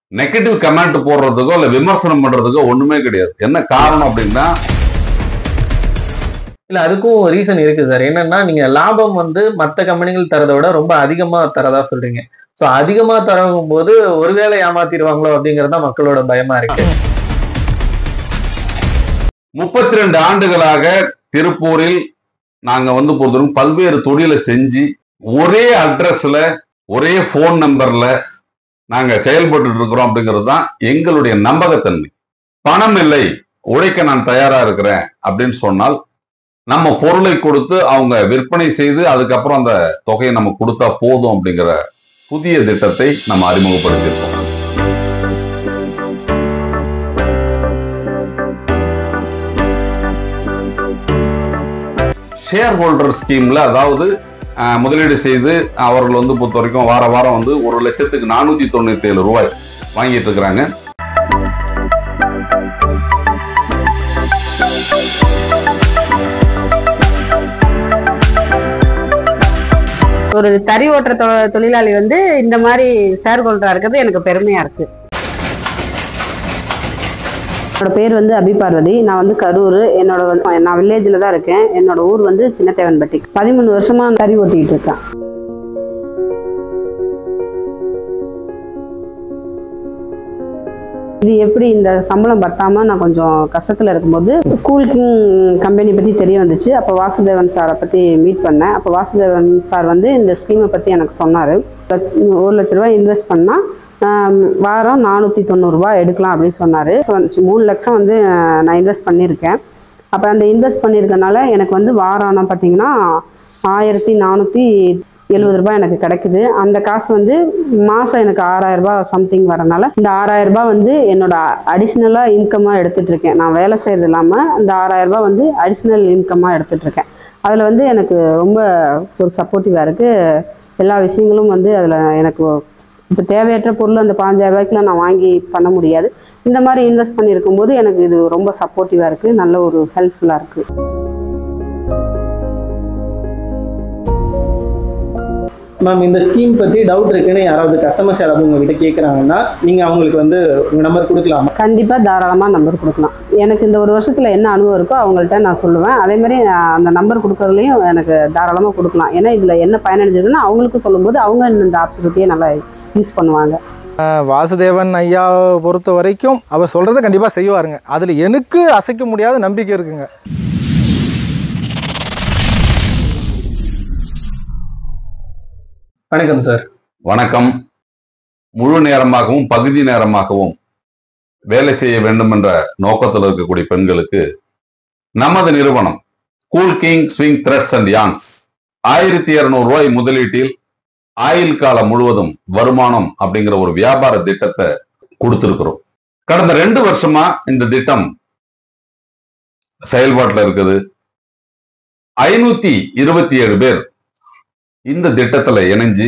Negative comment போடுறதுக்கோ இல்ல விமர்சனம் பண்றதுக்கோ ஒண்ணுமே கிடையாது என்ன காரணம் அப்படின்னா இல்ல அதுக்கும் ரீசன் இருக்கு சார் என்னன்னா நீங்க லாபம் வந்து மத்த கம்பெனிகள் தரதை விட ரொம்ப அதிகமா தரதா சொல்றீங்க சோ அதிகமா தரவும் போது ஒருவேளை ஏமாத்திடுவாங்களோ அப்படிங்கறது தான் மக்களோட பயமா இருக்கு முப்பத்தி ரெண்டு ஆண்டுகளாக திருப்பூரில் நாங்க வந்து பொறுத்தவரைக்கும் பல்வேறு தொழிலை செஞ்சு ஒரே அட்ரஸ்ல ஒரே ஃபோன் நம்பர்ல நாங்க செயல்பட்டு இருக்கிறோம் அப்படிங்கிறது தான் எங்களுடைய நம்பகத்தன்மை பணம் இல்லை உழைக்க நான் தயாரா இருக்கிறேன் அப்படின்னு சொன்னால் நம்ம பொருளை கொடுத்து அவங்க விற்பனை செய்து அதுக்கப்புறம் அந்த தொகையை நம்ம கொடுத்தா போதும் அப்படிங்கிற புதிய திட்டத்தை நம்ம அறிமுகப்படுத்தியிருக்கோம் ஷேர் ஹோல்டர் ஸ்கீம்ல அதாவது அஹ், முதலீடு செய்து அவர்கள் வந்து பொறுத்த வரைக்கும் வார வாரம் வந்து ஒரு லட்சத்துக்கு நானூத்தி தொண்ணூத்தி ஏழு ரூபாய் வாங்கிட்டு இருக்கிறாங்க ஒரு தறி ஓட்டுற தொ- தொழிலாளி வந்து இந்த மாதிரி ஷேர் ஹோல்டரா இருக்கிறது எனக்கு பெருமையா இருக்கு என்னோட பேர் வந்து அபி பார்வதி நான் வந்து கரூர் என்னோட வந்து நான் வில்லேஜில் தான் இருக்கேன் என்னோட ஊர் வந்து சின்னத்தேவன்பட்டி பதிமூணு வருஷமா கறி ஓட்டிக்கிட்டு இருக்கேன் இது எப்படி இந்த சம்பளம் பத்தாம நான் கொஞ்சம் கஷ்டத்துல இருக்கும்போது கூல் கிங் கம்பெனி பத்தி தெரிய வந்துச்சு அப்போ வாசுதேவன் சாரை பத்தி மீட் பண்ணேன் அப்போ வாசுதேவன் சார் வந்து இந்த ஸ்கீமை பத்தி எனக்கு சொன்னாரு ஒரு லட்ச ரூபாய் இன்வெஸ்ட் பண்ணா ஆம், வாரம் நானூற்றி தொண்ணூறுரூவா எடுக்கலாம் அப்படின்னு சொன்னார் மூணு லட்சம் வந்து அஹ், நான் இன்வெஸ்ட் பண்ணியிருக்கேன் அப்போ அந்த இன்வெஸ்ட் பண்ணியிருக்கனால எனக்கு வந்து வாரம் ஆனால் பார்த்தீங்கன்னா ஆயிரத்தி நானூற்றி எழுபது ரூபாய் எனக்கு கிடைக்குது அந்த காசு வந்து மாதம் எனக்கு ஆறாயிரம் ரூபாய் சம்திங் வரனால இந்த ஆறாயிரம் ரூபாய் வந்து என்னோட அடிஷ்னலாக இன்கமாக எடுத்துட்டு இருக்கேன் நான் வேலை செய்கிறது இல்லாமல் இந்த ஆறாயிரம் ரூபாய் வந்து அடிஷ்னல் இன்கமாக எடுத்துட்டு இருக்கேன் அதில் வந்து எனக்கு ரொம்ப ஒரு சப்போர்ட்டிவாக இருக்குது எல்லா விஷயங்களும் வந்து அதில் எனக்கு இப்போ தேவையற்ற பொருள் அந்த பாஞ்சாயிரம் ரூபாய்க்குலாம் நான் வாங்கி பண்ண முடியாது இந்த மாதிரி இன்வெஸ்ட் பண்ணியிருக்கும் போது எனக்கு இது ரொம்ப சப்போர்ட்டிவாக இருக்குது நல்ல ஒரு ஹெல்ப்ஃபுல்லாக இருக்குது மேம் இந்த ஸ்கீம் பத்தி டவுட் இருக்குன்னு யாராவது கஸ்டமர்ஸ் யாராவது உங்ககிட்ட கேக்குறாங்கன்னா நீங்க அவங்களுக்கு வந்து உங்க நம்பர் கொடுக்கலாமா கண்டிப்பாக தாராளமாக நம்பர் கொடுக்கலாம் எனக்கு இந்த ஒரு வருஷத்தில் என்ன அனுபவம் இருக்கோ அவங்கள்ட்ட நான் சொல்லுவேன் அதே மாதிரி நான் அந்த நம்பர் கொடுக்கறதுலையும் எனக்கு தாராளமாக கொடுக்கலாம் ஏன்னா இதில் என்ன பயனடைஞ்சதுன்னா அவங்களுக்கும் சொல்லும்போது அவங்க இந்த ஆப்பர்ச்சுனிட்டியை நல்லா யூஸ் பண்ணுவாங்க வாசுதேவன் ஐயா பொறுத்த வரைக்கும் அவர் சொல்கிறத கண்டிப்பாக செய்வாருங்க அதில் எனக்கு அசைக்க முடியாத நம்பிக்கை இருக்குங்க வணக்கம் சார் வணக்கம் முழு நேரமாகவும் பகுதி நேரமாகவும் வேலை செய்ய வேண்டும் என்ற நோக்கத்தில் இருக்கக்கூடிய பெண்களுக்கு நமது நிறுவனம் Cool King swing threads and yarns ஆயிரத்தி இருநூறு ரூபாய் முதலீட்டில் ஆயுள் காலம் முழுவதும் வருமானம் அப்படிங்கிற ஒரு வியாபார திட்டத்தை கொடுத்திருக்கிறோம் கடந்த ரெண்டு வருஷமா இந்த திட்டம் செயல்பாட்டில் இருக்குது ஐநூத்தி இருபத்தி ஏழு பேர் இந்த திட்டத்துல இணைஞ்சு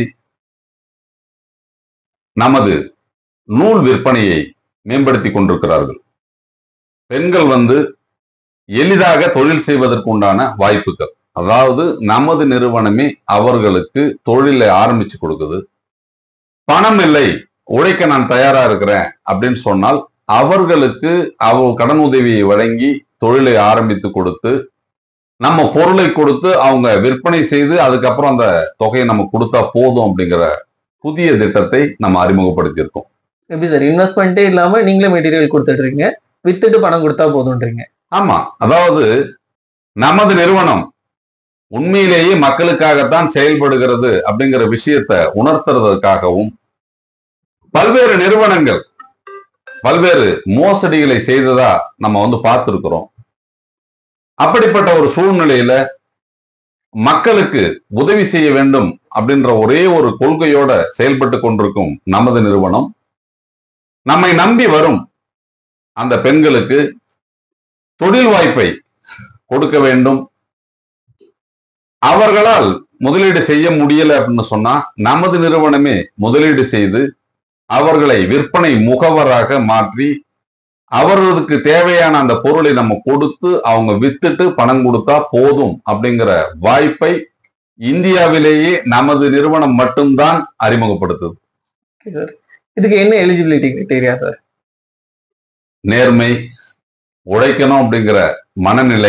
நமது நூல் விற்பனையை மேம்படுத்தி கொண்டிருக்கிறார்கள் பெண்கள் வந்து எளிதாக தொழில் செய்வதற்கு உண்டான வாய்ப்புகள் அதாவது நமது நிறுவனமே அவர்களுக்கு தொழிலை ஆரம்பிச்சு கொடுக்குது பணம் இல்லை உழைக்க நான் தயாரா இருக்கிறேன் அப்படின்னு சொன்னால் அவர்களுக்கு அவ கடன் உதவியை வழங்கி தொழிலை ஆரம்பித்து கொடுத்து நம்ம பொருளை கொடுத்து அவங்க விற்பனை செய்து அதுக்கப்புறம் அந்த தொகையை நம்ம கொடுத்தா போதும் அப்படிங்கிற புதிய திட்டத்தை நம்ம அறிமுகப்படுத்தியிருக்கோம் எப்படி சார் இன்வெஸ்ட்மெண்ட்டே இல்லாம நீங்களே மெட்டீரியல் கொடுத்துட்டு இருக்கீங்க வித்துட்டு பணம் கொடுத்தா போதும்ன்றீங்க ஆமா அதாவது நமது நிறுவனம் உண்மையிலேயே மக்களுக்காகத்தான் செயல்படுகிறது அப்படிங்கிற விஷயத்தை உணர்த்துறதுக்காகவும் பல்வேறு நிறுவனங்கள் பல்வேறு மோசடிகளை செய்ததா நம்ம வந்து பார்த்திருக்கிறோம் அப்படிப்பட்ட ஒரு சூழ்நிலையில மக்களுக்கு உதவி செய்ய வேண்டும் அப்படின்ற ஒரே ஒரு கொள்கையோட செயல்பட்டு கொண்டிருக்கும் நமது நிறுவனம் நம்மை நம்பி வரும் அந்த பெண்களுக்கு தொழில் வாய்ப்பை கொடுக்க வேண்டும் அவர்களால் முதலீடு செய்ய முடியல அப்படின்னு சொன்னா நமது நிறுவனமே முதலீடு செய்து அவர்களை விற்பனை முகவராக மாற்றி அவர்களுக்கு தேவையான அந்த பொருளை நம்ம கொடுத்து அவங்க வித்துட்டு பணம் கொடுத்தா போதும் அப்படிங்கிற வாய்ப்பை இந்தியாவிலேயே நமது நிறுவனம் மட்டும்தான் அறிமுகப்படுத்துது சார் இதுக்கு என்ன எலிஜிபிலிட்டி கிரைட்டீரியா சார் நேர்மை உழைக்கணும் அப்படிங்கிற மனநிலை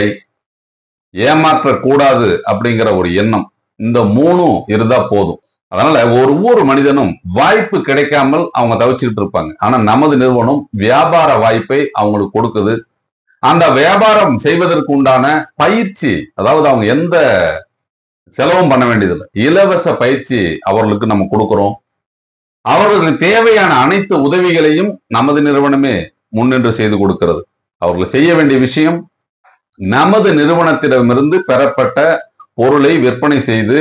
ஏமாற்றக்கூடாது அப்படிங்கிற ஒரு எண்ணம் இந்த மூணும் இருந்தா போதும் அதனால ஒரு ஒவ்வொரு மனிதனும் வாய்ப்பு கிடைக்காமல் அவங்க தவிச்சுக்கிட்டு இருப்பாங்க ஆனா நமது நிறுவனம் வியாபார வாய்ப்பை அவங்களுக்கு கொடுக்குது அந்த வியாபாரம் செய்வதற்கு உண்டான பயிற்சி அதாவது அவங்க எந்த செலவும் பண்ண வேண்டியதில்லை இலவச பயிற்சி அவர்களுக்கு நம்ம கொடுக்கிறோம் அவர்களுக்கு தேவையான அனைத்து உதவிகளையும் நமது நிறுவனமே முன்னின்று செய்து கொடுக்கிறது அவர்கள் செய்ய வேண்டிய விஷயம் நமது நிறுவனத்திடமிருந்து பெறப்பட்ட பொருளை விற்பனை செய்து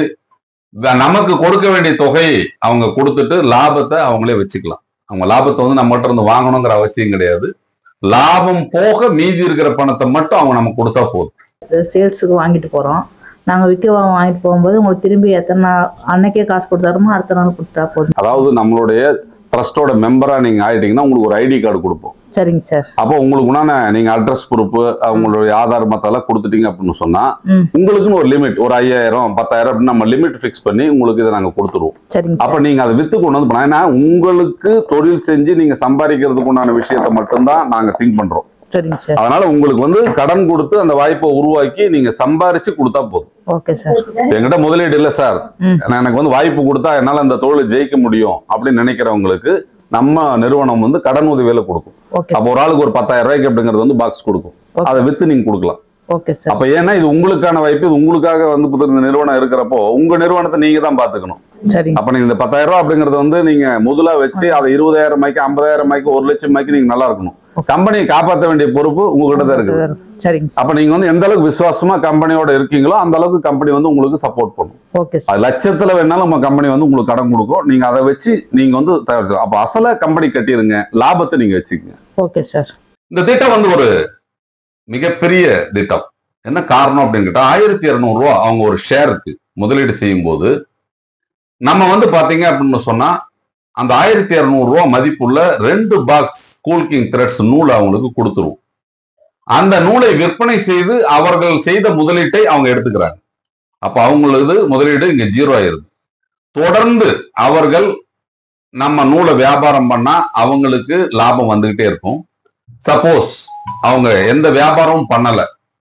வ- நமக்கு கொடுக்க வேண்டிய தொகையை அவங்க கொடுத்துட்டு லாபத்தை அவங்களே வச்சுக்கலாம் அவங்க லாபத்தை வந்து நம்மகிட்ட இருந்து வாங்கணுங்கிற அவசியம் கிடையாது லாபம் போக மீதி இருக்கிற பணத்தை மட்டும் அவங்க நமக்கு கொடுத்தா போதும் சேல்ஸுக்கு வாங்கிட்டு போகிறோம் நாங்கள் விற்க வாங்கிட்டு போகும்போது உங்களுக்கு திரும்பி எத்தனை நாள் அன்னைக்கே காசு கொடுத்தாருமோ அடுத்த நாள் கொடுத்தா போதும் அதாவது நம்மளுடைய ட்ரஸ்டோட மெம்பரா நீங்க ஆயிட்டீங்கன்னா உங்களுக்கு ஒரு ஐடி கார்டு கொடுப்போம் சரிங்க சார் அப்போ உங்களுக்கு உண்டான நீங்க அட்ரஸ் ப்ரூஃப் உங்களுடைய ஆதார் மத்தெல்லாம் கொடுத்துட்டீங்க அப்படின்னு சொன்னா ம். உங்களுக்குன்னு ஒரு லிமிட் ஒரு ஐயாயிரம் பத்தாயிரம் அப்படின்னு நம்ம லிமிட் ஃபிக்ஸ் பண்ணி உங்களுக்கு இதை நாங்க கொடுத்துருவோம் சரிங்க அப்ப சார் நீங்க அதை வித்து கொண்டு வந்து பண்ணலாம். ஏன்னா உங்களுக்கு தொழில் செஞ்சு நீங்க சம்பாதிக்கிறதுக்கு உண்டான விஷயத்த மட்டும்தான் நாங்க திங்க் பண்றோம் சரிங்க சார் அதனால உங்களுக்கு வந்து கடன் கொடுத்து அந்த வாய்ப்பை உருவாக்கி நீங்க சம்பாரிச்சு கொடுத்தா போதும் ஓகே சார் என்கிட்ட முதலீடு இல்ல சார் ம். நான் எனக்கு வந்து வாய்ப்பு கொடுத்தா என்னால அந்த தொழிலை ஜெயிக்க முடியும் அப்படின்னு நினைக்கிறவங்களுக்கு நம்ம நிறுவனம் வந்து கடன் உதவியில கொடுக்கும் ஓகே அப்போ ஒரு ஆளுக்கு ஒரு பத்தாயிரம் ரூபாய்க்கு அப்படிங்கிறது வந்து பாக்ஸ் கொடுக்கும் Okay. அதை வித்து நீங்க கொடுக்கலாம் ஓகே சார் அப்ப ஏன்னா இது உங்களுக்கான வாய்ப்பு இது உங்களுக்காக வந்து புது இந்த நிறுவனம் இருக்கிறப்போ உங்க நிறுவனத்தை நீங்க தான் பாத்துக்கணும் சரிங்க அப்ப நீங்க இந்த பத்தாயிரம் ரூபாய் அப்படிங்கறது வந்து நீங்க முதலா வச்சு அதை இருபதாயிரம் ரூபாய்க்கு ஐம்பதாயிரம் ரூபாய்க்கு ஒரு லட்சம் ரூபாய்க்கு நீங்க நல்லா இருக்கணும் கம்பெனியை காப்பாற்ற வேண்டிய பொறுப்பு உங்ககிட்ட தான் இருக்குது சார் சரிங்க சார் அப்ப நீங்க வந்து எந்த அளவுக்கு விசுவாசமா கம்பெனியோட இருக்கீங்களோ அந்த அளவுக்கு கம்பெனி வந்து உங்களுக்கு சப்போர்ட் பண்ணும் ஓகே சார் அது லட்சத்துல வேணாலும் நம்ம கம்பெனி வந்து உங்களுக்கு கடன் கொடுக்கும் நீங்க அதை வச்சு நீங்க வந்து தயாரிச்சு அப்ப அசல கம்பெனி கட்டிருங்க லாபத்தை நீங்க வச்சுக்கங்க ஓகே சார் இந்த திட்டம் வந்து ஒரு மிகப்பெரிய திட்டம் என்ன காரணம் அப்படின்னு கேட்டா ஆயிரத்தி இருநூறு ரூபா அவங்க ஒரு ஷேருக்கு முதலீடு செய்யும் போது நம்ம வந்து பாத்தீங்க அப்படின்னு சொன்னா அந்த ஆயிரத்தி இருநூறு ரூபா மதிப்புள்ள ரெண்டு பாக்ஸ் கூல் கிங் த்ரெட்ஸ் நூல் அவங்களுக்கு கொடுத்துருவோம் அந்த நூலை விற்பனை செய்து அவர்கள் செய்த முதலீட்டை அவங்க எடுத்துக்கிறாங்க அப்ப அவங்களது முதலீடு இங்க ஜீரோ ஆயிருது தொடர்ந்து அவர்கள் நம்ம நூலை வியாபாரம் பண்ணா அவங்களுக்கு லாபம் வந்துகிட்டே இருக்கும் சப்போஸ் அவங்க எந்த வியாபாரமும் பண்ணல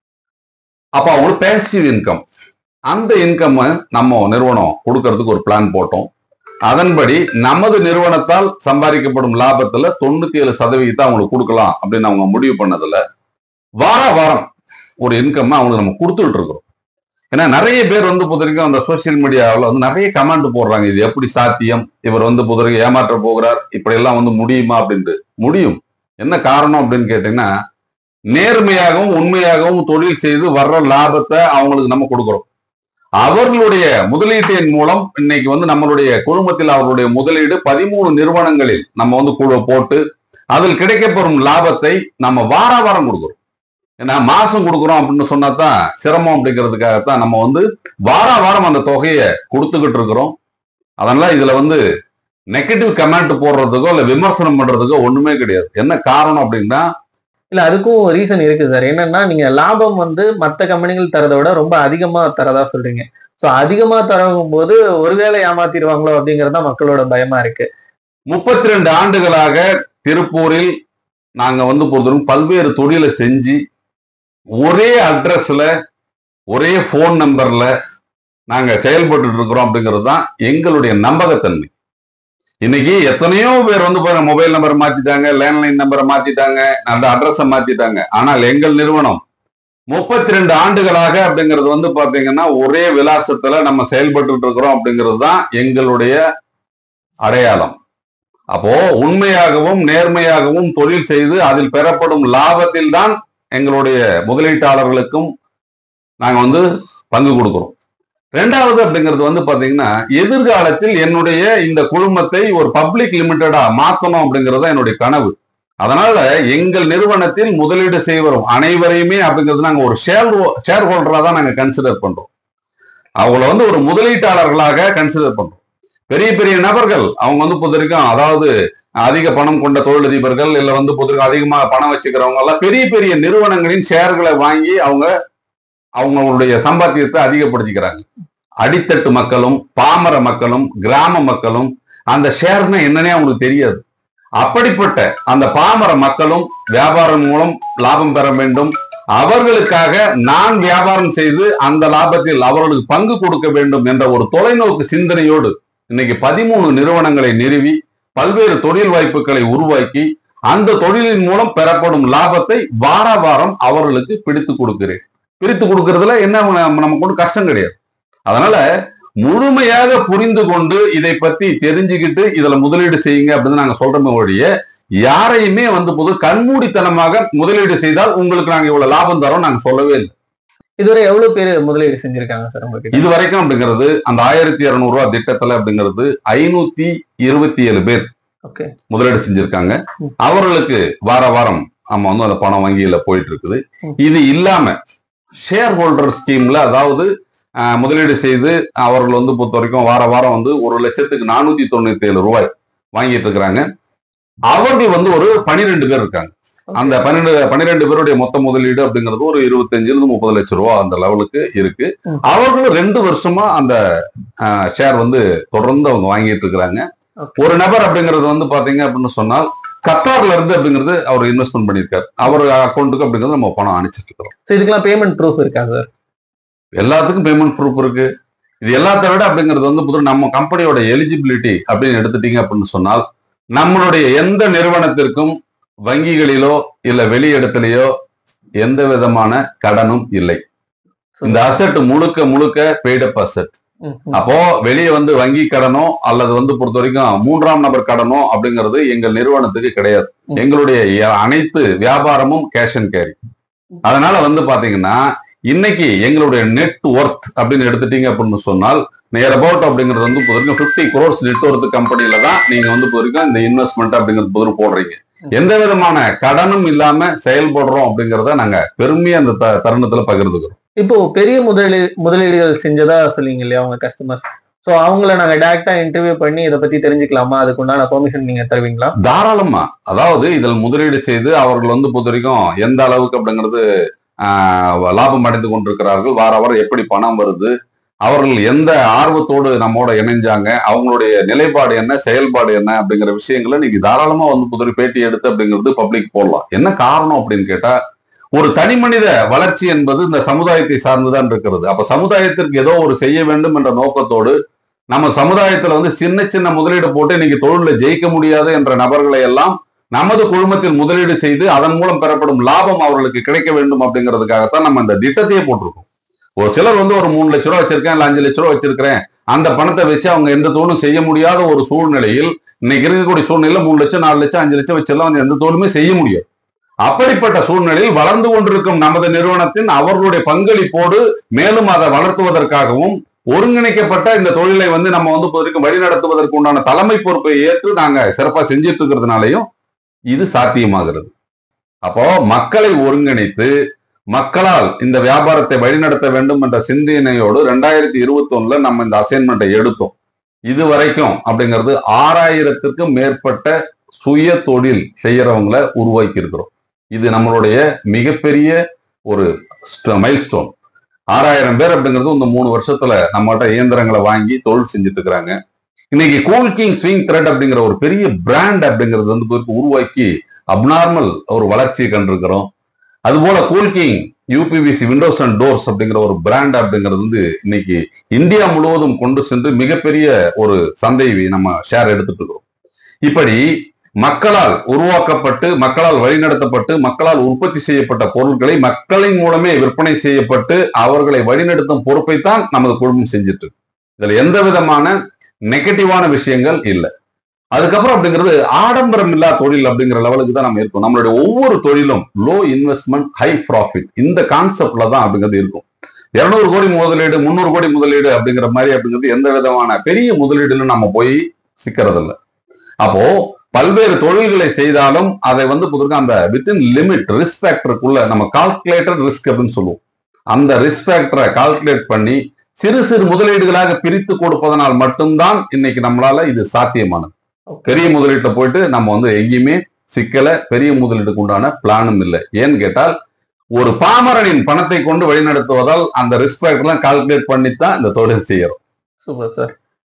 அப்ப அவங்களுக்கு பேசிவ் இன்கம் அந்த இன்கம் நம்ம நிறுவனம் கொடுக்கறதுக்கு ஒரு பிளான் போட்டோம் அதன்படி நமது நிறுவனத்தால் சம்பாதிக்கப்படும் லாபத்துல தொண்ணூத்தி ஏழு சதவீதத்தை அவங்களுக்கு கொடுக்கலாம் அப்படின்னு அவங்க முடிவு பண்ணதுல வார வாரம் ஒரு இன்கம் அவங்களுக்கு நம்ம கொடுத்துட்டு இருக்கிறோம் ஏன்னா நிறைய பேர் வந்து புதறிக்கும் அந்த சோசியல் மீடியாவில் வந்து நிறைய கமெண்ட் போடுறாங்க இது எப்படி சாத்தியம் இவர் வந்து புதறிக்கு ஏமாற்ற போகிறார் இப்படி எல்லாம் வந்து முடியுமா அப்படின்ட்டு முடியும் என்ன காரணம் அப்படின்னு கேட்டீங்கன்னா நேர்மையாகவும் உண்மையாகவும் தொழில் செய்து வர்ற லாபத்தை அவங்களுக்கு நம்ம கொடுக்கிறோம் அவர்களுடைய முதலீட்டின் மூலம் இன்னைக்கு வந்து நம்மளுடைய குழுமத்தில் அவர்களுடைய முதலீடு பதிமூணு நிறுவனங்களில் நம்ம வந்து குழு போட்டு அதில் கிடைக்கப்பெறும் லாபத்தை நம்ம வார வாரம் கொடுக்குறோம் ஏன்னா மாசம் கொடுக்குறோம் அப்படின்னு சொன்னா தான் சிரமம் அப்படிங்கிறதுக்காகத்தான் நம்ம வந்து வார வாரம் அந்த தொகையை கொடுத்துக்கிட்டு இருக்கிறோம் அதனால இதுல வந்து நெகட்டிவ் கமெண்ட் போடுறதுக்கோ இல்ல விமர்சனம் பண்றதுக்கோ ஒண்ணுமே கிடையாது என்ன காரணம் அப்படின்னா இல்ல அதுக்கும் ரீசன் இருக்கு சார் என்னன்னா நீங்க லாபம் வந்து மத்த கம்பெனிகள் தரதை விட ரொம்ப அதிகமா தரதா சொல்றீங்க சோ அதிகமா தரவும் போது ஒருவேளை ஏமாத்திடுவாங்களோ அப்படிங்கறது தான் மக்களோட பயமா இருக்கு முப்பத்தி ரெண்டு ஆண்டுகளாக திருப்பூரில் நாங்க வந்து பொறுத்தவரைக்கும் பல்வேறு தொழிலை செஞ்சு ஒரே அட்ரஸ்ல ஒரே ஃபோன் நம்பர்ல நாங்க செயல்பட்டு இருக்கிறோம் அப்படிங்கிறது தான் எங்களுடைய நம்பகத்தன்மை இன்னைக்கு எத்தனையோ பேர் வந்து பாருங்க மொபைல் நம்பரை மாத்திட்டாங்க லேண்ட்லைன் நம்பரை மாத்திட்டாங்க அந்த அட்ரஸை மாத்திட்டாங்க ஆனால் எங்கள் நிறுவனம் முப்பத்தி ரெண்டு ஆண்டுகளாக அப்படிங்கிறது வந்து பாத்தீங்கன்னா ஒரே விலாசத்துல நம்ம செயல்பட்டு இருக்கிறோம் அப்படிங்கிறது தான் எங்களுடைய அடையாளம் அப்போ உண்மையாகவும் நேர்மையாகவும் தொழில் செய்து அதில் பெறப்படும் லாபத்தில் தான் எங்களுடைய முதலீட்டாளர்களுக்கும் நாங்க வந்து பங்கு கொடுக்கிறோம் ரெண்டாவது அப்படிங்கிறது வந்து பாத்தீங்கன்னா எதிர்காலத்தில் என்னுடைய இந்த குழுமத்தை ஒரு பப்ளிக் லிமிட்டடா மாத்தணும் அப்படிங்கிறது தான் என்னுடைய கனவு அதனால எங்கள் நிறுவனத்தில் முதலீடு செய்வரும் அனைவரையுமே அப்படிங்கிறது நாங்க ஒரு ஷேர் ஷேர் ஹோல்டரா தான் நாங்க கன்சிடர் பண்றோம் அவங்கள வந்து ஒரு முதலீட்டாளர்களாக கன்சிடர் பண்றோம் பெரிய பெரிய நபர்கள் அவங்க வந்து பொறுத்தவரைக்கும் அதாவது அதிக பணம் கொண்ட தொழிலதிபர்கள் இல்ல வந்து பொறுத்தவரைக்கும் அதிகமா பணம் வச்சுக்கிறவங்க எல்லாம் பெரிய பெரிய நிறுவனங்களின் ஷேர்களை வாங்கி அவங்க அவங்களுடைய சம்பாத்தியத்தை அதிகப்படுத்திக்கிறாங்க அடித்தட்டு மக்களும் பாமர மக்களும் கிராம மக்களும் அந்த ஷேர்னா என்னன்னே அவங்களுக்கு தெரியாது அப்படிப்பட்ட அந்த பாமர மக்களும் வியாபாரம் மூலம் லாபம் பெற வேண்டும் அவர்களுக்காக நான் வியாபாரம் செய்து அந்த லாபத்தில் அவர்களுக்கு பங்கு கொடுக்க வேண்டும் என்ற ஒரு தொலைநோக்கு சிந்தனையோடு இன்னைக்கு பதிமூணு நிறுவனங்களை நிறுவி பல்வேறு தொழில் வாய்ப்புகளை உருவாக்கி அந்த தொழிலின் மூலம் பெறப்படும் லாபத்தை வார வாரம் அவர்களுக்கு பிடித்து கொடுக்கிறேன் பிரித்து கொடுக்கறதுல என்ன நம்ம- நமக்கு ஒன்றும் கஷ்டம் கிடையாது அதனால முழுமையாக புரிந்து கொண்டு இதை பத்தி தெரிஞ்சுக்கிட்டு இதுல முதலீடு செய்யுங்க அப்படின்னு நாங்க சொல்றோமே ஒழிய யாரையுமே வந்து பொது கண்மூடித்தனமாக முதலீடு செய்தால் உங்களுக்கு நாங்க இவ்வளவு லாபம் தரோம் நாங்க சொல்லவே இல்லை இதுவரை எவ்வளவு பேர் முதலீடு செஞ்சிருக்காங்க சார் உங்ககிட்ட இது வரைக்கும் அப்படிங்கிறது அந்த ஆயிரத்தி இருநூறு ரூபாய் திட்டத்துல அப்படிங்கிறது ஐநூத்தி இருபத்தி ஏழு பேர் ஓகே முதலீடு செஞ்சிருக்காங்க ம். அவர்களுக்கு வார வாரம் நம்ம வந்து அந்த பணம் வங்கியில போயிட்டு இருக்குது ம். இது இல்லாம ஷேர் ஹோல்டர் ஸ்கீம்ல அதாவது அஹ், முதலீடு செய்து அவர்கள் வந்து பொறுத்த வரைக்கும் வார வாரம் வந்து ஒரு லட்சத்துக்கு நானூத்தி தொண்ணூத்தி ஏழு ரூபாய் வாங்கிட்டு இருக்கிறாங்க அவர்கள் வந்து ஒரு பனிரெண்டு பேர் இருக்காங்க அந்த பன்னெண்டு பன்னிரெண்டு பேருடைய மொத்த முதலீடு அப்படிங்கிறது ஒரு இருபத்தஞ்சுல இருந்து முப்பது லட்சம் ரூபாய் அந்த லெவலுக்கு இருக்கு ம். அவர்களும் ரெண்டு வருஷமா அந்த ஷேர் வந்து தொடர்ந்து அவங்க வாங்கிட்டு இருக்கிறாங்க Okay. ஒரு நபர் அப்படிங்கிறது வந்து பாத்தீங்க அப்படின்னு சொன்னால் கத்தார்ல இருந்து அப்படிங்கிறது அவர் இன்வெஸ்ட்மெண்ட் பண்ணியிருக்காரு அவர் அக்கௌண்ட்டுக்கு அப்படிங்கிறது நம்ம பணம் அனுப்பிச்சிட்டு இருக்கிறோம் So இதுக்கெல்லாம் பேமெண்ட் ப்ரூஃப் இருக்கா சார் எல்லாத்துக்கும் பேமெண்ட் ப்ரூஃப் இருக்கு இது எல்லாத்த விட அப்படிங்கிறது வந்து புது நம்ம கம்பெனியோட எலிஜிபிலிட்டி அப்படின்னு எடுத்துட்டீங்க அப்படின்னு சொன்னால் நம்மளுடைய எந்த நிறுவனத்திற்கும் வங்கிகளிலோ இல்ல வெளி இடத்துலயோ எந்த விதமான கடனும் இல்லை இந்த அசெட் முழுக்க முழுக்க பெய்டப் அசெட் ம், ம். அப்போ வெளியே வந்து வங்கி கடனோ அல்லது வந்து பொறுத்த வரைக்கும் மூன்றாம் நபர் கடனோ அப்படிங்கிறது எங்கள் நிறுவனத்துக்கு கிடையாது ம். எங்களுடைய எ- அனைத்து வியாபாரமும் கேஷ் அண்ட் கேரி அதனால வந்து பாத்தீங்கன்னா இன்னைக்கு எங்களுடைய நெட் ஒர்த் அப்படின்னு எடுத்துட்டீங்க அப்படின்னு சொன்னால் நியர் அபவுட் அப்படிங்கிறது வந்து பொறுத்த வரைக்கும் ஃபிஃப்டி குரோர்ஸ் நெட் ஒர்த் கம்பெனில தான் நீங்க வந்து பொறுத்த வரைக்கும் இந்த இன்வெஸ்ட்மெண்ட் அப்படிங்கிறது பொது போடுறீங்க எந்த விதமான கடனும் இல்லாம செயல்படுறோம் அப்படிங்கிறத நாங்க பெருமையா அந்த த- தருணத்துல பகிர்ந்துக்கிறோம் இப்போ பெரிய முதலீ முதலீடுகள் செஞ்சதா சொன்னீங்க இல்லையா உங்க கஸ்டமர்ஸ் ஸோ அவங்கள நாங்க டைரக்டா இன்டர்வியூ பண்ணி இதை பத்தி தெரிஞ்சுக்கலாமா அதுக்கு உண்டான பெர்மிஷன் நீங்க தருவீங்களா தாராளமா அதாவது இதில் முதலீடு செய்து அவர்கள் வந்து பொறுத்த வரைக்கும் எந்த அளவுக்கு அப்படிங்கிறது ஆஹ், லாபம் அடைந்து கொண்டிருக்கிறார்கள் வார வாரம் எப்படி பணம் வருது அவர்கள் எந்த ஆர்வத்தோடு நம்மோட இணைஞ்சாங்க அவங்களுடைய நிலைப்பாடு என்ன செயல்பாடு என்ன அப்படிங்கிற விஷயங்களை நீங்க தாராளமா வந்து புதிரி பேட்டி எடுத்து அப்படிங்கிறது பப்ளிக் போடலாம் என்ன காரணம் அப்படின்னு கேட்டா ஒரு தனி மனித வளர்ச்சி என்பது இந்த சமுதாயத்தை சார்ந்துதான் இருக்கிறது அப்ப சமுதாயத்திற்கு ஏதோ ஒரு செய்ய வேண்டும் என்ற நோக்கத்தோடு நம்ம சமுதாயத்துல வந்து சின்ன சின்ன முதலீடு போட்டு இன்னைக்கு தொழில ஜெயிக்க முடியாது என்ற நபர்களை எல்லாம் நமது குழுமத்தில் முதலீடு செய்து அதன் மூலம் பெறப்படும் லாபம் அவர்களுக்கு கிடைக்க வேண்டும் அப்படிங்கிறதுக்காகத்தான் நம்ம இந்த திட்டத்தையே போட்டிருக்கோம் ஒரு சிலர் வந்து ஒரு மூணு லட்ச ரூபா வச்சிருக்கேன் இல்ல அஞ்சு லட்ச ரூபா வச்சிருக்கிறேன் அந்த பணத்தை வச்சு அவங்க எந்த தொழிலும் செய்ய முடியாத ஒரு சூழ்நிலையில் இன்னைக்கு இருக்கக்கூடிய சூழ்நிலையில மூணு லட்சம் நாலு லட்சம் அஞ்சு லட்சம் வச்செல்லாம் வந்து எந்த தொழிலுமே செய்ய முடியாது அப்படிப்பட்ட சூழ்நிலையில் வளர்ந்து கொண்டிருக்கும் நமது நிறுவனத்தின் அவர்களுடைய பங்களிப்போடு மேலும் அதை வளர்த்துவதற்காகவும் ஒருங்கிணைக்கப்பட்ட இந்த தொழிலை வந்து நம்ம வந்து இப்போதைக்கு வழி நடத்துவதற்கு உண்டான தலைமை பொறுப்பை ஏற்று நாங்க சிறப்பா செஞ்சிட்டு இருக்கிறதுனாலையும் இது சாத்தியமாகிறது அப்போ மக்களை ஒருங்கிணைத்து மக்களால் இந்த வியாபாரத்தை வழிநடத்த வேண்டும் என்ற சிந்தனையோடு ரெண்டாயிரத்தி இருபத்தி ஒண்ணுல நம்ம இந்த அசைன்மெண்ட்டை எடுத்தோம் இது வரைக்கும் அப்படிங்கிறது ஆறாயிரத்திற்கும் மேற்பட்ட சுய தொழில் செய்யறவங்களை உருவாக்கி இருக்கிறோம் இது நம்மளுடைய மிகப்பெரிய ஒரு மைல் ஸ்டோன் ஆறாயிரம் பேர் அப்படிங்கிறது இந்த மூணு வருஷத்துல நம்மகிட்ட இயந்திரங்களை வாங்கி தொழில் செஞ்சுட்டு இருக்கிறாங்க இன்னைக்கு கூல் கிங் ஸ்விங் த்ரெட் அப்படிங்கிற ஒரு பெரிய பிராண்ட் அப்படிங்கிறது வந்து போயிருக்கு உருவாக்கி அப்நார்மல் ஒரு வளர்ச்சியை கண்டிருக்கிறோம் அதுபோல Cool King UPVC windows and doors அப்படிங்கிற ஒரு பிராண்ட் அப்படிங்கிறது வந்து இன்னைக்கு இந்தியா முழுவதும் கொண்டு சென்று மிகப்பெரிய ஒரு சந்தையை நம்ம ஷேர் எடுத்துட்டு இருக்கிறோம் இப்படி மக்களால் உருவாக்கப்பட்டு மக்களால் வழிநடத்தப்பட்டு மக்களால் உற்பத்தி செய்யப்பட்ட பொருட்களை மக்களின் மூலமே விற்பனை செய்யப்பட்டு அவர்களை வழிநடத்தும் பொறுப்பைத்தான் நமது குழுமம் செஞ்சுட்டு இருக்கு இதுல எந்த விதமான நெகட்டிவான விஷயங்கள் இல்லை அதுக்கப்புறம் அப்படிங்கிறது ஆடம்பரம் இல்லா தொழில் அப்படிங்கிற லெவலுக்கு தான் நம்ம இருக்கோம் நம்மளுடைய ஒவ்வொரு தொழிலும் லோ இன்வெஸ்ட்மெண்ட் ஹை ப்ராஃபிட் இந்த கான்செப்ட்ல தான் அப்படிங்கிறது இருக்கும் இருநூறு கோடி முதலீடு முந்நூறு கோடி முதலீடு அப்படிங்கிற மாதிரி அப்படிங்கிறது எந்த விதமான பெரிய முதலீடுல நம்ம போய் சிக்கிறதில்ல அப்போ பல்வேறு தொழில்களை செய்தாலும் அதை வந்து புதுக்க அந்த வித்தின் லிமிட் ரிஸ்க் ஃபேக்டருக்குள்ள நம்ம கால்குலேட்டட் ரிஸ்க் அப்படின்னு சொல்லுவோம் அந்த ரிஸ்க் ஃபேக்டரை கால்குலேட் பண்ணி சிறு சிறு முதலீடுகளாக பிரித்து கொடுப்பதனால் மட்டும்தான் இன்னைக்கு நம்மளால இது சாத்தியமானது பெரிய முதலீட்டை போயிட்டு நம்ம வந்து எங்கேயுமே சிக்கல பெரிய முதலீடுக்கு உண்டான பிளானும் இல்லை ஏன்னு கேட்டால் ஒரு பாமரனின் பணத்தை கொண்டு வழிநடத்துவதால் அந்த ரிஸ்க் ஃபேக்டர்லாம் கால்குலேட் பண்ணி தான் இந்த தொழில் செய்யறோம் சூப்பர் சார்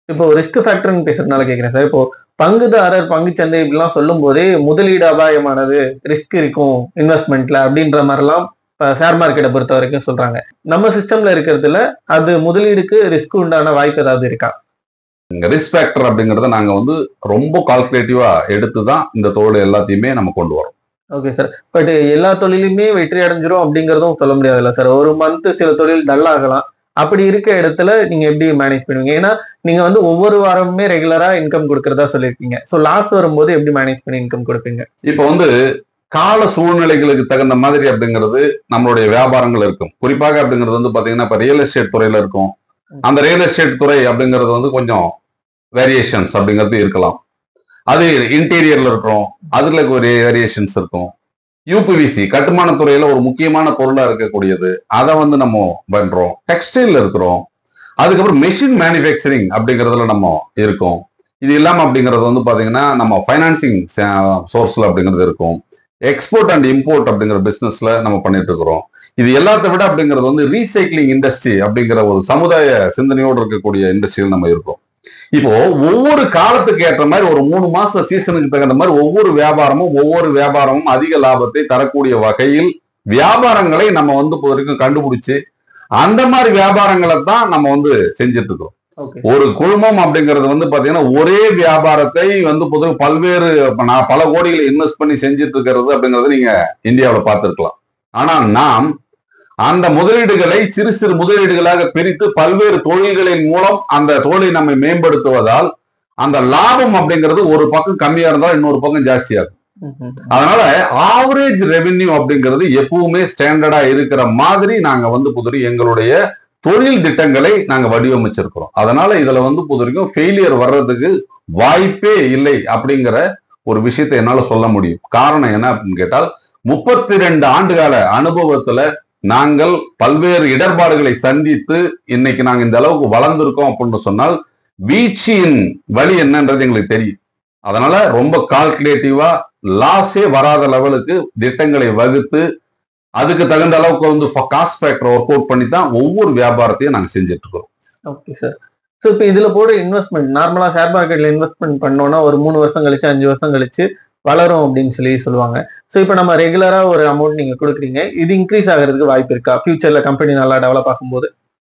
இப்போ ரிஸ்க் ஃபேக்டர்னு பேசுறதுனால கேட்குறேன் சார் இப்போ பங்குதாரர் பங்குச்சந்தை இப்படிலாம் சொல்லும் போதே முதலீடு அபாயமானது ரிஸ்க் இருக்கும் இன்வெஸ்ட்மெண்ட்ல அப்படின்ற மாதிரிலாம் ஷேர் மார்க்கெட்டை பொறுத்த வரைக்கும் சொல்றாங்க நம்ம சிஸ்டம்ல இருக்கிறதுல அது முதலீடுக்கு ரிஸ்க் உண்டான வாய்ப்பு ஏதாவது இருக்கா ரிஸ்க் ஃபேக்டர் அப்படிங்கறத நாங்க வந்து ரொம்ப கால்குலேட்டிவா எடுத்து தான் இந்த தொழில் எல்லாத்தையுமே நம்ம கொண்டு வரோம் ஓகே சார் பட் எல்லா தொழிலுமே வெற்றி அடைஞ்சிரும் அப்படிங்கறதும் சொல்ல முடியாதுல்ல சார் ஒரு மந்த் சில தொழில் டல் ஆகலாம் அப்படி இருக்க இடத்துல நீங்க எப்படி மேனேஜ் பண்ணுவீங்க ஏன்னா நீங்க வந்து ஒவ்வொரு வாரமுமே ரெகுலரா இன்கம் கொடுக்கறதா சொல்லியிருக்கீங்க ஸோ லாஸ் வரும்போது எப்படி மேனேஜ் பண்ணி இன்கம் கொடுப்பீங்க இப்போ வந்து கால சூழ்நிலைகளுக்கு தகுந்த மாதிரி அப்படிங்கிறது நம்மளுடைய வியாபாரங்கள் இருக்கும் குறிப்பாக அப்படிங்கிறது வந்து பாத்தீங்கன்னா இப்ப ரியல் எஸ்டேட் துறையில இருக்கும் அந்த ரியல் எஸ்டேட் துறை அப்படிங்கிறது வந்து கொஞ்சம் வேரியேஷன்ஸ் அப்படிங்கிறது இருக்கலாம் அது இன்டீரியர்ல இருக்கிறோம் அதுல ஒரு வேரியேஷன்ஸ் இருக்கும் யூபிவிசி கட்டுமான துறையில ஒரு முக்கியமான பொருளா இருக்கக்கூடியது அதை வந்து நம்ம பண்றோம் டெக்ஸ்டைல்ல இருக்கிறோம் அதுக்கப்புறம் மெஷின் மேனுஃபேக்சரிங் அப்படிங்கிறதுல நம்ம இருக்கோம் இது இல்லாம அப்படிங்கிறது வந்து பாத்தீங்கன்னா நம்ம ஃபைனான்சிங் சோர்ஸ்ல அப்படிங்கிறது இருக்கும் எக்ஸ்போர்ட் அண்ட் இம்போர்ட் அப்படிங்கிற பிசினஸ்ல நம்ம பண்ணிட்டு இருக்கிறோம் இது எல்லாத்த விட அப்படிங்கிறது வந்து ரீசைக்ளிங் இண்டஸ்ட்ரி அப்படிங்கிற ஒரு சமுதாய சிந்தனையோடு இருக்கக்கூடிய இண்டஸ்ட்ரியில் நம்ம இருக்கோம் இப்போ ஒவ்வொரு காலத்துக்கு ஏற்ற மாதிரி ஒரு மூணு மாச சீசனுக்கு தகுந்த மாதிரி ஒவ்வொரு வியாபாரமும் ஒவ்வொரு வியாபாரமும் அதிக லாபத்தை தரக்கூடிய வகையில் வியாபாரங்களை நம்ம வந்து இப்போ வரைக்கும் கண்டுபிடிச்சு அந்த மாதிரி வியாபாரங்களை தான் நம்ம வந்து செஞ்சுட்டு இருக்கோம் ஓகே ஒரு குழுமம் அப்படிங்கிறது வந்து பாத்தீங்கன்னா ஒரே வியாபாரத்தை வந்து பொது பல்வேறு இப்ப நான் பல கோடிகளை இன்வெஸ்ட் பண்ணி செஞ்சுட்டு இருக்கிறது அப்படிங்கறத நீங்க இந்தியாவுல பார்த்திருக்கலாம் ஆனா நாம் அந்த முதலீடுகளை சிறு சிறு முதலீடுகளாக பிரித்து பல்வேறு தொழில்களின் மூலம் அந்த தொழிலை நம்ம மேம்படுத்துவதால் அந்த லாபம் அப்படிங்கிறது ஒரு பக்கம் கம்மியா இருந்தால் இன்னொரு பக்கம் ஜாஸ்தியாகும் அதனால ஆவரேஜ் ரெவென்யூ அப்படிங்கிறது எப்பவுமே ஸ்டாண்டர்டா இருக்கிற மாதிரி நாங்க வந்து புதுரி எங்களுடைய தொழில் திட்டங்களை நாங்க வடிவமைச்சிருக்கிறோம் அதனால இதுல வந்து புதுரிக்கும் ஃபெயிலியர் வர்றதுக்கு வாய்ப்பே இல்லை அப்படிங்கிற ஒரு விஷயத்தை என்னால சொல்ல முடியும் காரணம் என்ன அப்படின்னு கேட்டால் முப்பத்தி ரெண்டு ஆண்டுகால அனுபவத்துல நாங்கள் பல்வேறு இடர்பாடுகளை சந்தித்து இன்னைக்கு நாங்க இந்த அளவுக்கு வளர்ந்திருக்கோம் அப்படின்னு சொன்னால் வீழ்ச்சியின் வழி என்னன்றது எங்களுக்கு தெரியும் அதனால ரொம்ப கால்குலேட்டிவா லாஸே வராத லெவலுக்கு திட்டங்களை வகுத்து அதுக்கு தகுந்த அளவுக்கு வந்து காஸ்ட் ஃபேக்டர் ஒர்க் அவுட் பண்ணி தான் ஒவ்வொரு வியாபாரத்தையும் நாங்க செஞ்சுட்டு இருக்கிறோம் ஓகே சார் ஸோ இப்போ இதுல போடுற இன்வெஸ்ட்மெண்ட் நார்மலா ஷேர் மார்க்கெட்ல இன்வெஸ்ட்மெண்ட் பண்ணோம்னா ஒரு மூணு வருஷம் கழிச்சு அஞ்சு வருஷம் கழிச்சு வளரும் அப்படின்னு சொல்லி சொல்லுவாங்க ஸோ இப்போ நம்ம ரெகுலரா ஒரு அமௌண்ட் நீங்க கொடுக்குறீங்க இது இன்க்ரீஸ் ஆகிறதுக்கு வாய்ப்பு இருக்கா ஃபியூச்சர்ல கம்பெனி நல்லா டெவலப் ஆகும்போது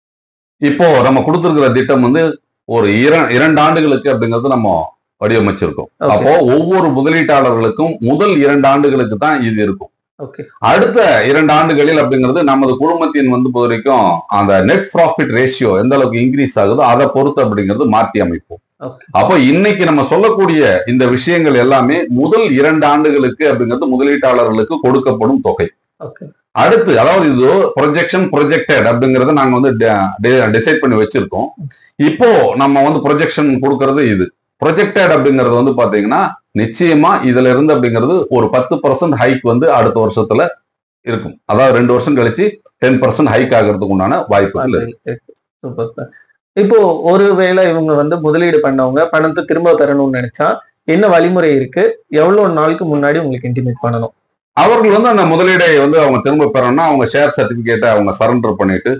இப்போ நம்ம கொடுத்துருக்கிற திட்டம் வந்து ஒரு இர- இரண்டு ஆண்டுகளுக்கு அப்படிங்கிறது நம்ம வடிவமைச்சிருக்கோம் Okay. அப்போ ஒவ்வொரு முதலீட்டாளர்களுக்கும் முதல் இரண்டு ஆண்டுகளுக்கு தான் இது இருக்கும் ஓகே அடுத்த இரண்டு ஆண்டுகளில் அப்படிங்கிறது நமது குழுமத்தின் வந்து பொறுத்த வரைக்கும் அந்த நெட் ப்ராஃபிட் ரேஷியோ எந்த அளவுக்கு இன்க்ரீஸ் ஆகுதோ அதை பொறுத்து அப்படிங்கிறது மாற்றி அமைப்போம் ஓகே அப்போ இன்னைக்கு நம்ம சொல்லக்கூடிய இந்த விஷயங்கள் எல்லாமே முதல் இரண்டு ஆண்டுகளுக்கு அப்படிங்கிறது முதலீட்டாளர்களுக்கு கொடுக்கப்படும் தொகை ஓகே அடுத்து அதாவது இது ப்ரொஜெக்ஷன் ப்ரொஜெக்டட் அப்படிங்கறத நாங்க வந்து டிசைட் பண்ணி வச்சிருக்கோம் இப்போ நம்ம வந்து ப்ரொஜெக்ஷன் கொடுக்கறது இது ப்ரொஜெக்டட் அப்படிங்கிறது வந்து பாத்தீங்கன்னா நிச்சயமா இதுல இருந்து அப்படிங்கிறது ஒரு பத்து பர்சன்ட் ஹைக் வந்து அடுத்த வருஷத்துல இருக்கும் அதாவது ரெண்டு வருஷம் கழிச்சு டென் பர்சன்ட் ஹைக் ஆகிறதுக்கு உண்டான வாய்ப்புகள் இருக்கு சூப்பர் சார் இப்போ ஒருவேளை இவங்க வந்து முதலீடு பண்ணவங்க பணத்தை திரும்ப பெறணும்னு நினைச்சா என்ன வழிமுறை இருக்கு எவ்வளவு நாளுக்கு முன்னாடி உங்களுக்கு இன்டிமேட் பண்ணணும் அவர்கள் வந்து அந்த முதலீடை வந்து அவங்க திரும்ப பெறணும்னா அவங்க ஷேர் சர்டிபிகேட்டை அவங்க சரண்டர் பண்ணிட்டு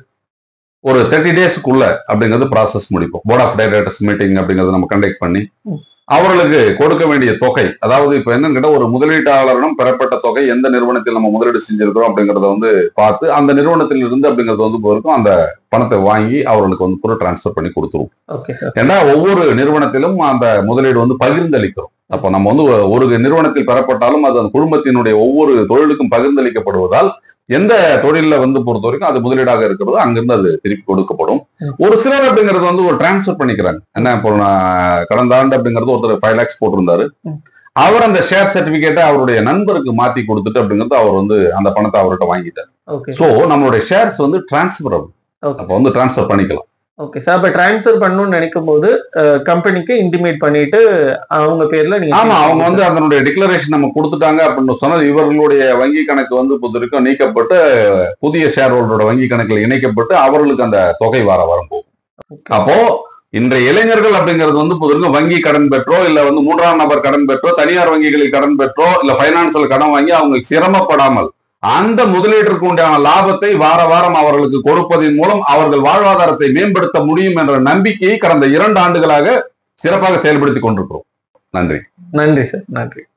ஒரு தேர்ட்டி டேஸ்க்குள்ள அப்படிங்கிறது ப்ராசஸ் முடிப்போம் போர்ட் ஆஃப் டைரக்டர்ஸ் மீட்டிங் அப்படிங்கறத நம்ம கண்டக்ட் பண்ணி ம். அவர்களுக்கு கொடுக்க வேண்டிய தொகை அதாவது இப்ப என்னன்னு கேட்டா ஒரு முதலீட்டாளரிடம் பெறப்பட்ட தொகை எந்த நிறுவனத்தில் நம்ம முதலீடு செஞ்சிருக்கிறோம் அப்படிங்கறத வந்து பார்த்து அந்த நிறுவனத்தில் இருந்து அப்படிங்கிறது வந்து போயிருக்கும் அந்த பணத்தை வாங்கி அவர்களுக்கு வந்து கூட டிரான்ஸ்ஃபர் பண்ணி கொடுத்துருவோம் ஓகே சார் ஏன்னா ஒவ்வொரு நிறுவனத்திலும் அந்த முதலீடு வந்து பகிர்ந்தளிக்கிறோம் அப்போ நம்ம வந்து ஒரு நிறுவனத்தில் பெறப்பட்டாலும் அது அந்த குடும்பத்தினுடைய ஒவ்வொரு தொழிலுக்கும் பகிர்ந்தளிக்கப்படுவதால் எந்த தொழில வந்து பொறுத்த வரைக்கும் அது முதலீடாக இருக்கிறதோ அங்கிருந்து அது திருப்பி கொடுக்கப்படும் ம். ஒரு சிலர் அப்படிங்கிறது வந்து ஒரு டிரான்ஸ்ஃபர் பண்ணிக்கிறாங்க என்ன இப்போ நான் கடந்த ஆண்டு அப்படிங்கிறது ஒருத்தர் ஃபைவ் லேக்ஸ் போட்டிருந்தாரு ம். அவர் அந்த ஷேர் சர்டிபிகேட்டை அவருடைய நண்பருக்கு மாத்தி கொடுத்துட்டு அப்படிங்கிறது அவர் வந்து அந்த பணத்தை அவர்கிட்ட வாங்கிட்டார் ஓகே சோ நம்மளுடைய ஷேர்ஸ் வந்து டிரான்ஸ்ஃபரபிள் ஓகே அப்போ வந்து டிரான்ஸ்ஃபர் பண்ணிக்கலாம் ஓகே சார் அப்ப டிரான்ஸ்ஃபர் பண்ணணும்னு நினைக்கும் போது கம்பெனிக்கு இன்டிமேட் பண்ணிட்டு அவங்க பேர்ல நீங்க ஆமா அவங்க வந்து அதனுடைய டிக்ளரேஷன் நம்ம கொடுத்துட்டாங்க அப்படின்னு சொன்னால் இவர்களுடைய வங்கி கணக்கு வந்து பொறுத்த வரைக்கும் நீக்கப்பட்டு புதிய ஷேர் ஹோல்டரோட வங்கி கணக்கில் இணைக்கப்பட்டு அவர்களுக்கு அந்த தொகை வர வரப்போகும் அப்போ இன்றைய இளைஞர்கள் அப்படிங்கிறது வந்து பொறுத்த வரைக்கும் வங்கி கடன் பெற்றோ இல்ல வந்து மூன்றாம் நபர் கடன் பெற்றோ தனியார் வங்கிகளில் கடன் பெற்றோ இல்ல பைனான்சியல் கடன் வாங்கி அவங்க சிரமப்படாமல் அந்த முதலீட்டிற்கு உண்டான லாபத்தை வார வாரம் அவர்களுக்கு கொடுப்பதன் மூலம் அவர்கள் வாழ்வாதாரத்தை மேம்படுத்த முடியும் என்ற நம்பிக்கையை கடந்த இரண்டு ஆண்டுகளாக சிறப்பாக செயல்படுத்தி கொண்டிருக்கிறோம் நன்றி நன்றி சார் நன்றி